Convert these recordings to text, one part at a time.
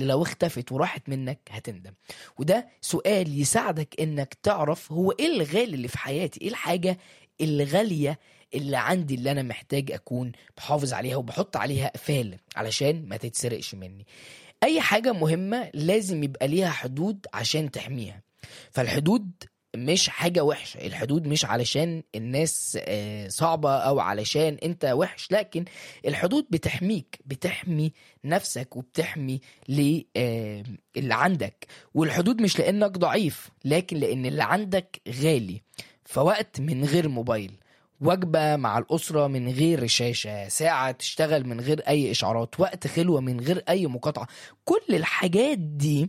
اللي لو اختفت وراحت منك هتندم وده سؤال يساعدك انك تعرف هو ايه الغالي اللي في حياتي ايه الحاجة الغالية اللي عندي اللي انا محتاج اكون بحافظ عليها وبحط عليها قفال علشان ما تتسرقش مني اي حاجة مهمة لازم يبقى ليها حدود عشان تحميها فالحدود مش حاجة وحشة الحدود مش علشان الناس آه، صعبة أو علشان أنت وحش لكن الحدود بتحميك بتحمي نفسك وبتحمي ل- آه، اللي عندك والحدود مش لأنك ضعيف لكن لأن اللي عندك غالي فوقت من غير موبايل وجبة مع الأسرة من غير شاشة ساعة تشتغل من غير أي إشعارات وقت خلوة من غير أي مقاطعة كل الحاجات دي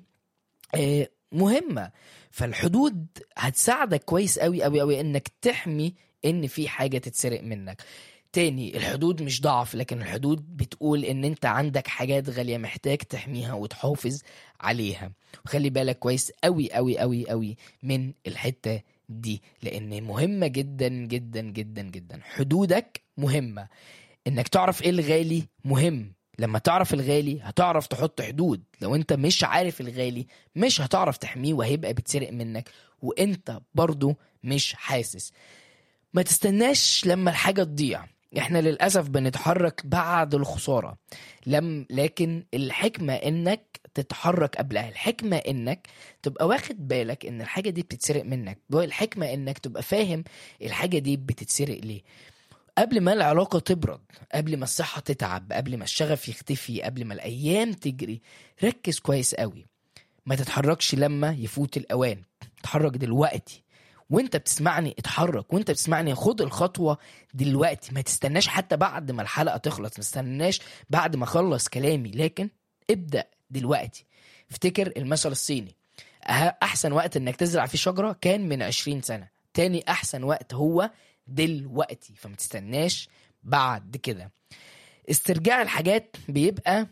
آه، مهمة فالحدود هتساعدك كويس قوي قوي قوي انك تحمي ان في حاجة تتسرق منك تاني الحدود مش ضعف لكن الحدود بتقول ان انت عندك حاجات غالية محتاج تحميها وتحافظ عليها وخلي بالك كويس قوي قوي قوي قوي من الحتة دي لان مهمة جدا جدا جدا جدا حدودك مهمة انك تعرف ايه الغالي مهم لما تعرف الغالي هتعرف تحط حدود لو انت مش عارف الغالي مش هتعرف تحميه وهيبقى بيتسرق منك وانت برضو مش حاسس ما تستناش لما الحاجة تضيع احنا للأسف بنتحرك بعد الخسارة لم لكن الحكمة انك تتحرك قبلها الحكمة انك تبقى واخد بالك ان الحاجة دي بتتسرق منك الحكمة انك تبقى فاهم الحاجة دي بتتسرق ليه قبل ما العلاقة تبرد قبل ما الصحة تتعب قبل ما الشغف يختفي قبل ما الأيام تجري ركز كويس قوي ما تتحركش لما يفوت الأوان اتحرك دلوقتي وانت بتسمعني اتحرك وانت بتسمعني خد الخطوة دلوقتي ما تستناش حتى بعد ما الحلقة تخلص ما تستناش بعد ما اخلص كلامي لكن ابدأ دلوقتي افتكر المثل الصيني أه- احسن وقت انك تزرع فيه شجرة كان من 20 سنة تاني احسن وقت هو دلوقتي فما تستناش بعد كده استرجاع الحاجات بيبقى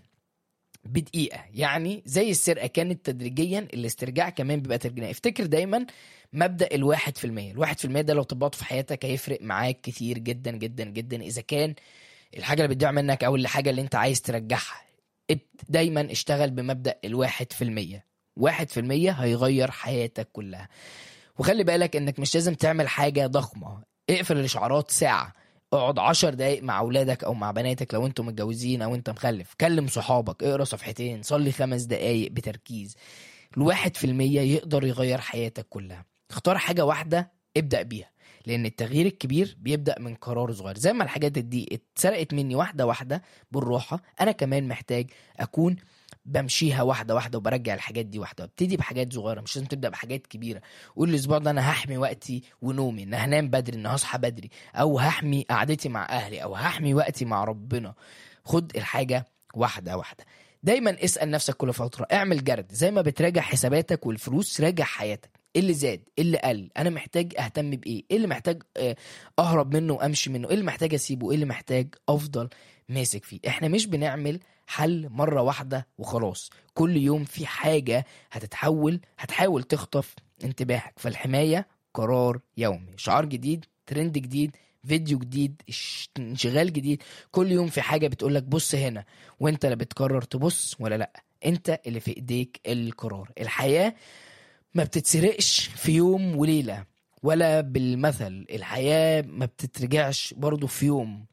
بدقيقة يعني زي السرقة كانت تدريجيا الاسترجاع كمان بيبقى تدريجيا افتكر دايما مبدأ الواحد في المية الواحد في المية ده لو طبقته في حياتك هيفرق معاك كتير جدا جدا جدا إذا كان الحاجة اللي بتضيع منك أو الحاجة اللي أنت عايز ترجعها ابت- دايما اشتغل بمبدأ الواحد في المية واحد في المية هيغير حياتك كلها وخلي بالك انك مش لازم تعمل حاجة ضخمة اقفل الاشعارات ساعة اقعد عشر دقايق مع اولادك او مع بناتك لو انتم متجوزين او انت مخلف كلم صحابك اقرا صفحتين صلي خمس دقايق بتركيز الواحد في المية يقدر يغير حياتك كلها اختار حاجة واحدة ابدأ بيها لان التغيير الكبير بيبدأ من قرار صغير زي ما الحاجات دي اتسرقت مني واحدة واحدة بالراحة انا كمان محتاج اكون بمشيها واحدة واحدة وبرجع الحاجات دي واحدة ابتدي بحاجات صغيرة مش لازم تبدأ بحاجات كبيرة قول الاسبوع ده انا هحمي وقتي ونومي ان هنام بدري ان هصحى بدري او هحمي قعدتي مع اهلي او هحمي وقتي مع ربنا خد الحاجة واحدة واحدة دايما اسأل نفسك كل فترة اعمل جرد زي ما بتراجع حساباتك والفلوس راجع حياتك ايه اللي زاد ايه اللي قل انا محتاج اهتم بايه ايه اللي محتاج آه، اهرب منه وامشي منه ايه اللي محتاج اسيبه ايه اللي محتاج افضل ماسك فيه احنا مش بنعمل حل مرة واحدة وخلاص كل يوم في حاجة هتتحول هتحاول تخطف انتباهك فالحماية قرار يومي شعار جديد ترند جديد فيديو جديد اش- انشغال جديد كل يوم في حاجة بتقولك بص هنا وانت لا بتقرر تبص ولا لا انت اللي في ايديك القرار الحياة ما بتتسرقش في يوم وليلة ولا بالمثل الحياة ما بتترجعش برضو في يوم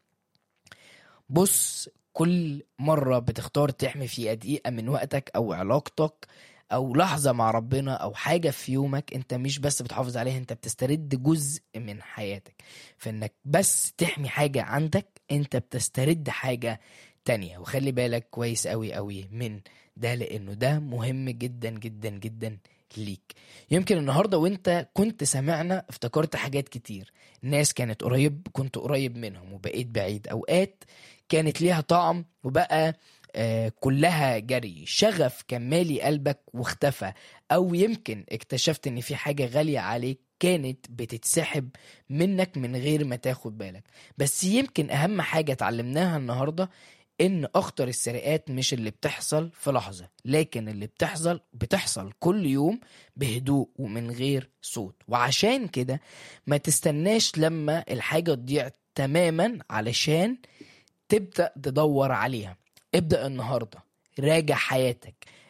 بص كل مرة بتختار تحمي فيها دقيقة من وقتك أو علاقتك أو لحظة مع ربنا أو حاجة في يومك أنت مش بس بتحافظ عليها أنت بتسترد جزء من حياتك فإنك بس تحمي حاجة عندك أنت بتسترد حاجة تانية وخلي بالك كويس أوي أوي من ده لأنه ده مهم جدا جدا جدا ليك يمكن النهاردة وانت كنت سامعنا افتكرت حاجات كتير ناس كانت قريب كنت قريب منهم وبقيت بعيد أوقات كانت ليها طعم وبقى آه، كلها جري شغف كان مالي قلبك واختفى او يمكن اكتشفت ان في حاجة غالية عليك كانت بتتسحب منك من غير ما تاخد بالك بس يمكن اهم حاجة اتعلمناها النهاردة ان اخطر السرقات مش اللي بتحصل في لحظة لكن اللي بتحصل بتحصل كل يوم بهدوء ومن غير صوت وعشان كده ما تستناش لما الحاجة تضيع تماما علشان تبدأ تدور عليها ابدأ النهاردة راجع حياتك